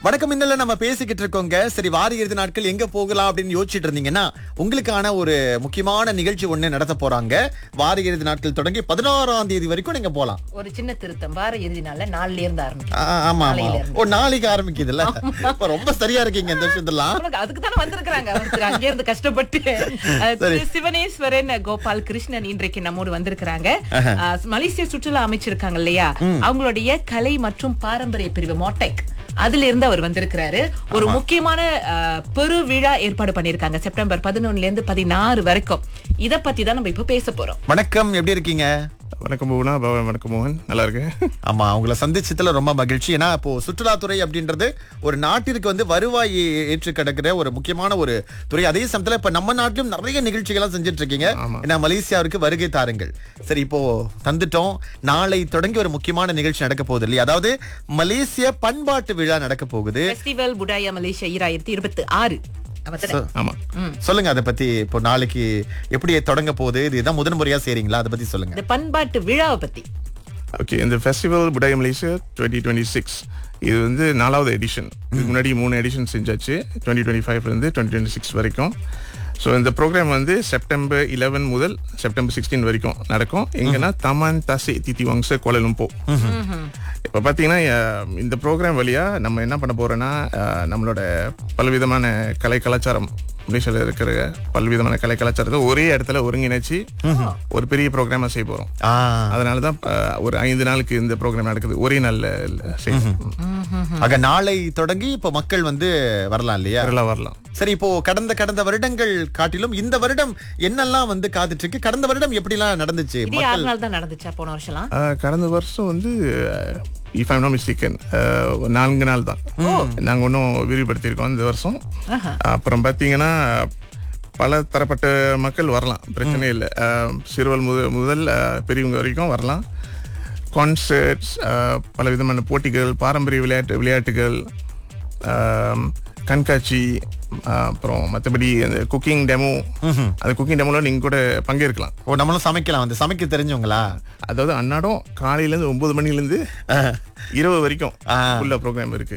வணக்கம் இன்னல நம்ம பேசிக்கிட்டு இருக்கோங்க சரி வார இறுதி நாட்கள் எங்க போகலாம் அப்படின்னு யோசிச்சுட்டு இருந்தீங்கன்னா உங்களுக்கான ஒரு முக்கியமான நிகழ்ச்சி ஒண்ணு நடத்த போறாங்க வார இறுதி நாட்கள் தொடங்கி பதினாறாம் தேதி வரைக்கும் நீங்க போலாம் ஒரு சின்ன திருத்தம் வார இறுதி நாள்ல நாலுல இருந்து ஆரம்பிக்கும் ஆ, ஆமா ஆமா நாளையில இருந்து. ஓ நாளைக்கு ஆரம்பிக்குதுல்ல இப்ப ரொம்ப சரியா இருக்கீங்க இந்த விஷயத்தெல்லாம் உனக்கு அதுக்கு தானே வந்திருக்கிறாங்க ஒருத்தர் அங்கே இருந்து கஷ்டப்பட்டு அஹ், திரு சிவனேஸ்வரன் கோபால் கிருஷ்ணன் இன்றைக்கு நம்மோடு வந்திருக்கிறாங்க அஹ், மலேசிய சுற்றுலா அமைச்சிருக்காங்க இல்லையா அவங்களுடைய கலை மற்றும் பாரம்பரிய பிரிவு மோட்டெக் அதுல இருந்து அவர் வந்திருக்கிறாரு ஒரு முக்கியமான அஹ், பெரு விழா ஏற்பாடு பண்ணிருக்காங்க செப்டம்பர் பதினொன்னுல இருந்து பதினாறு வரைக்கும் இத பத்தி தான் நம்ம இப்ப பேச போறோம் வணக்கம் எப்படி இருக்கீங்க வணக்கம் புவனா பவன் வணக்கம் மோகன் நல்லா இருக்கேன் ஆமா உங்களை சந்திச்சதுல ரொம்ப மகிழ்ச்சி ஏன்னா இப்போ சுற்றுலாத்துறை அப்படின்றது ஒரு நாட்டிற்கு வந்து வருவாய் ஏற்று கிடக்கிற ஒரு முக்கியமான ஒரு துறை அதே சமயத்துல இப்ப நம்ம நாட்டிலும் நிறைய நிகழ்ச்சிகள்லாம் செஞ்சுட்டு இருக்கீங்க ஆமா. ஏன்னா மலேசியாவிற்கு வருகை தாருங்கள் சரி இப்போ தந்துட்டோம் நாளை தொடங்கி ஒரு முக்கியமான நிகழ்ச்சி நடக்க போகுது இல்லையா அதாவது மலேசிய பண்பாட்டு விழா நடக்க போகுது ஃபெஸ்டிவல் புடாயா மலேசியா ஈராயிரத்தி இருபத்தி ஆறு அவசர ஆமா சொல்லுங்க அதை பத்தி இப்போ நாளைக்கு எப்படி தொடங்க போகுது இதுதான் முதன் முறையா செய்றீங்களா அதை பத்தி சொல்லுங்க இந்த பண்பாட்டு விழாவை பத்தி ஓகே இந்த ஃபெஸ்டிவல் புடாய் மலேசியா டுவெண்ட்டி டுவெண்ட்டி சிக்ஸ் இது வந்து நாலாவது எடிஷன் இதுக்கு முன்னாடி மூணு எடிஷன் செஞ்சாச்சு டுவெண்ட்டி டுவெண்ட்டி ஃபைவ்லேருந்து டுவெண்ட்டி டுவெண்ட்டி சிக்ஸ் வரைக்கும் ஸோ இந்த ப்ரோக்ராம் வந்து செப்டம்பர் 11 முதல் செப்டம்பர் சிக்ஸ்டீன் வரைக்கும் நடக்கும் எங்கன்னா தமான் தசே தித்தி வங்ச கோலலும்போ இப்போ பார்த்தீங்கன்னா அஹ், இந்த ப்ரோக்ராம் வழியா நம்ம என்ன பண்ண போறோம்னா அஹ், நம்மளோட பலவிதமான கலை கலாச்சாரம் மலேசியாவில் இருக்கிற பல்விதமான கலை கலாச்சாரத்தை ஒரே இடத்துல ஒருங்கிணைச்சு ஒரு பெரிய ப்ரோக்ராமா செய்ய போறோம் ஆ அதனால தான் அஹ், ஒரு ஐந்து நாளுக்கு இந்த ப்ரோக்ராம் நடக்குது ஒரே நாள்ல செய்யும் ஆக நாளை தொடங்கி இப்போ மக்கள் வந்து வரலாம் இல்லையா வரலாம் வரலாம் சரி இப்போ கடந்த கடந்த வருடங்கள் காட்டிலும் இந்த வருடம் என்னெல்லாம் வந்து காத்துட்டு இருக்கு கடந்த வருடம் எப்படிலாம் நடந்துச்சு இதே ஆறு நாள் தான் நடந்துச்சா போன வருஷம்லாம் அஹ், கடந்த வருஷம் வந்து இஃப் ஐம் நோ மிஸ்டேக்கன் நான்கு நாள் தான் நாங்கள் இன்னும் விரிவுபடுத்தியிருக்கோம் இந்த வருஷம் அப்புறம் பார்த்தீங்கன்னா பல தரப்பட்ட மக்கள் வரலாம் பிரச்சனை இல்லை அஹ், சிறுவர் முதல் முதல் அஹ், பெரியவங்க வரைக்கும் வரலாம் கான்சர்ட்ஸ் பல விதமான போட்டிகள் பாரம்பரிய விளையாட்டு விளையாட்டுகள் அஹ், கண்காட்சி அஹ், அப்புறம் மற்றபடி அந்த குக்கிங் டெமோ அந்த குக்கிங் டெமோல நீங்க கூட பங்கேற்கலாம் ஓ நம்மளும் சமைக்கலாம் வந்து சமைக்க தெரிஞ்சவங்களா அதாவது அன்னாடம் காலையில இருந்து ஒன்பது மணில இருந்து இரவு வரைக்கும் ஆ. உள்ள ப்ரோக்ராம் இருக்கு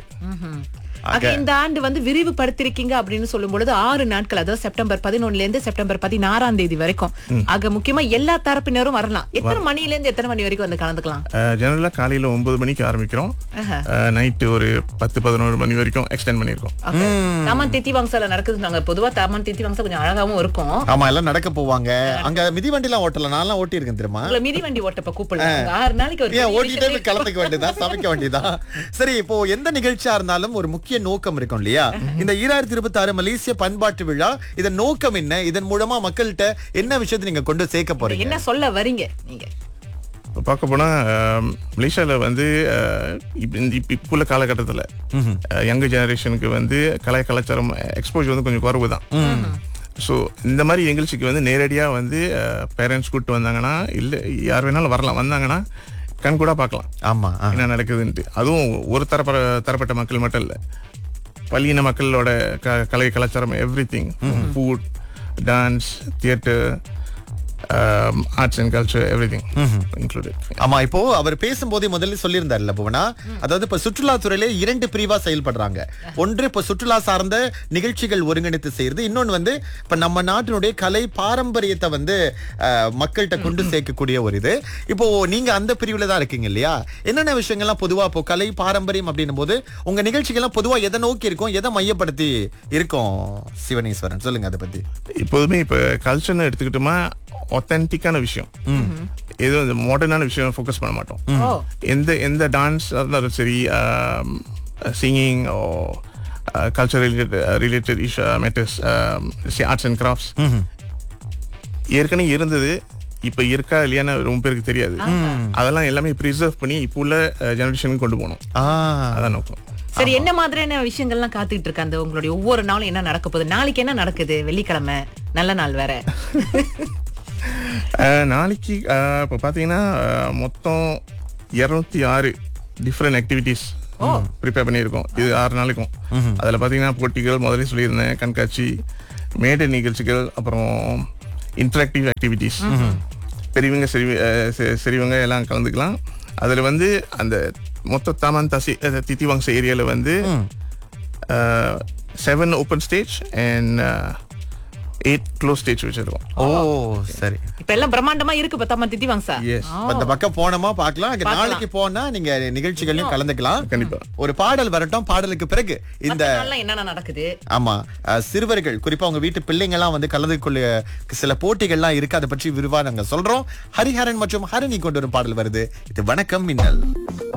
ஆக இந்த ஆண்டு வந்து விரிவுபடுத்திருக்கீங்க அப்படின்னு சொல்லும் பொழுது ஆறு நாட்கள் அதாவது செப்டம்பர் பதினொன்னுல இருந்து செப்டம்பர் பதினாறாம் தேதி வரைக்கும் ஆக முக்கியமா எல்லா தரப்பினரும் வரலாம் எத்தனை மணில இருந்து எத்தனை மணி வரைக்கும் வந்து கலந்துக்கலாம் ஜெனரலா காலையில ஒன்பது மணிக்கு ஆரம்பிக்கிறோம் நைட்டு ஒரு பத்து பதினோரு மணி வரைக்கும் எக்ஸ்டெண்ட் பண்ணியிருக்கோம் தாமன் தித்தி வாங்கசால நடக்குது நாங்க பொதுவா தாமன் தித்தி வாங்கசா கொஞ்சம் அழகாவும் இருக்கும் ஆமா எல்லாம் நடக்க போவாங்க அங்க மிதிவண்டிலாம் ஓட்டலாம் நான்லாம் ஓட்டி இருக்கேன் தெரியுமா உங்களை மிதி வண்டி ஓட்டப்ப கூப்பிடலாம் ஆறு நாளைக்கு ஒரு ஏன் பெரிய ஓட்டிட்டே விஷயமே போய் கலந்துக்க வேண்டியதா சமைக்க வேண்டியதா சரி இப்போ எந்த நிகழ்ச்சியா இருந்தாலும் ஒரு முக்கிய நோக்கம் இருக்கும் இல்லையா இந்த ஈராயிரத்தி இருபத்தி ஆறு மலேசிய பண்பாட்டு விழா இதன் நோக்கம் என்ன இதன் மூலமா மக்கள்கிட்ட என்ன விஷயத்தை நீங்க கொண்டு சேர்க்க போறீங்க என்ன சொல்ல வரீங்க நீங்க இப்போ பார்க்க போனா அஹ், மலேசியால வந்து அஹ், இப்ப இந்த இப்ப இப்போ உள்ள காலகட்டத்தில் யங்க ஜெனரேஷனுக்கு வந்து கலை கலாச்சாரம் எக்ஸ்போஜர் வந்து கொஞ்சம் குறைவு தான் ஸோ இந்த மாதிரி நிகழ்ச்சிக்கு வந்து நேரடியாக வந்து பேரண்ட்ஸ் கூப்பிட்டு வந்தாங்கன்னா இல்லை யார் வேணாலும் வரலாம் வந்தாங்கன்னா கண் கூட பார்க்கலாம் ஆமா ஆ. என்ன நடக்குதுன்ட்டு அதுவும் ஒரு தரப்ப தரப்பட்ட மக்கள் மட்டும் இல்லை பள்ளியின மக்களோட க கலை கலாச்சாரம் everything food dance theatre arts and culture everything included ஆமா இப்போ அவர் பேசும்போதே முதல்ல சொல்லியிருந்தார்ல புவனா அதாவது இப்ப சுற்றுலாத்துறையில இரண்டு பிரிவா செயல்படுறாங்க ஒன்று இப்ப சுற்றுலா சார்ந்த நிகழ்ச்சிகள் ஒருங்கிணைத்து செய்யறது இன்னொன்னு வந்து இப்ப நம்ம நாட்டினுடைய கலை பாரம்பரியத்தை வந்து அஹ், மக்கள்கிட்ட கொண்டு சேர்க்கக்கூடிய ஒரு இது இப்போ நீங்க அந்த பிரிவுல தான் இருக்கீங்க இல்லையா என்னென்ன விஷயங்கள்லாம் பொதுவா இப்போ கலை பாரம்பரியம் அப்படின்னும் போது உங்க நிகழ்ச்சிகள்லாம் பொதுவா எதை நோக்கி இருக்கும் எதை மையப்படுத்தி இருக்கும் சிவனேஸ்வரன் சொல்லுங்க அதை பத்தி இப்போதுமே இப்போ கல்ச்சர்னு எடுத்துக்கிட்டோமா ஒத்தன்டிக்கான விஷயம் ஏதோ இந்த மாடர்னான விஷயம் ஃபோக்கஸ் பண்ண மாட்டோம் ஓ எந்த எந்த டான்ஸ் இருந்தாலும் சரி சிங்கிங் ஓ culture related related ish matters arts and crafts ஏற்கனவே இருந்தது இப்ப இருக்கா இல்லையான்னு ரொம்ப பேருக்கு தெரியாது அதெல்லாம் எல்லாமே ப்ரிசர்வ் பண்ணி இப்போ உள்ள ஜெனரேஷனுக்கு கொண்டு போகணும் ஆ அதான் நோக்கம் சரி என்ன மாதிரியான விஷயங்கள்லாம் காத்துக்கிட்டு இருக்கு அந்த உங்களுடைய ஒவ்வொரு நாளும் என்ன நடக்க போகுது நாளைக்கு என்ன நடக்குது வெள்ளிக்கிழமை நல்ல நாள் வேற அஹ், நாளைக்கு அஹ், இப்போ பார்த்தீங்கன்னா அஹ், மொத்தம் இரநூத்தி ஆறு டிஃப்ரெண்ட் ஆக்டிவிட்டீஸ் ப்ரிப்பேர் பண்ணியிருக்கோம் இது ஆறு நாளைக்கும் அதில் பார்த்தீங்கன்னா போட்டிகள் முதல்ல சொல்லியிருந்தேன் கண்காட்சி மேடை நிகழ்ச்சிகள் அப்புறம் இன்டராக்டிவ் ஆக்டிவிட்டீஸ் பெரியவங்க சரி அஹ், சரி- சரிவங்க எல்லாம் கலந்துக்கலாம் அதில் வந்து அந்த மொத்த தாமான் தசி அஹ், தித்தி வம்ச ஏரியாவில் வந்து seven open stage and eight close stage வச்சிருக்கோம் ஓ சரி இப்ப எல்லாம் பிரம்மாண்டமா இருக்கு பத்தாமா தித்தி வாங்க சார் எஸ் அந்த பக்கம் போனோமா பார்க்கலாம் அங்க பார்க்கலாம். நாளைக்கு போனா நீங்க நிகழ்ச்சிகளையும் கலந்துக்கலாம் கண்டிப்பா ஒரு பாடல் வரட்டும் பாடலுக்கு பிறகு இந்த மத்த நாள்லாம் என்னென்ன நடக்குது ஆமா அஹ், சிறுவர்கள் குறிப்பா உங்க வீட்டு பிள்ளைங்க எல்லாம் வந்து கலந்து கொள்ள சில போட்டிகள்லாம் இருக்கு அதை பற்றி விரிவா நாங்க சொல்றோம் ஹரிஹரன் மற்றும் ஹரிணி கொண்டு வரும் பாடல் வருது இது வணக்கம் மின்னல்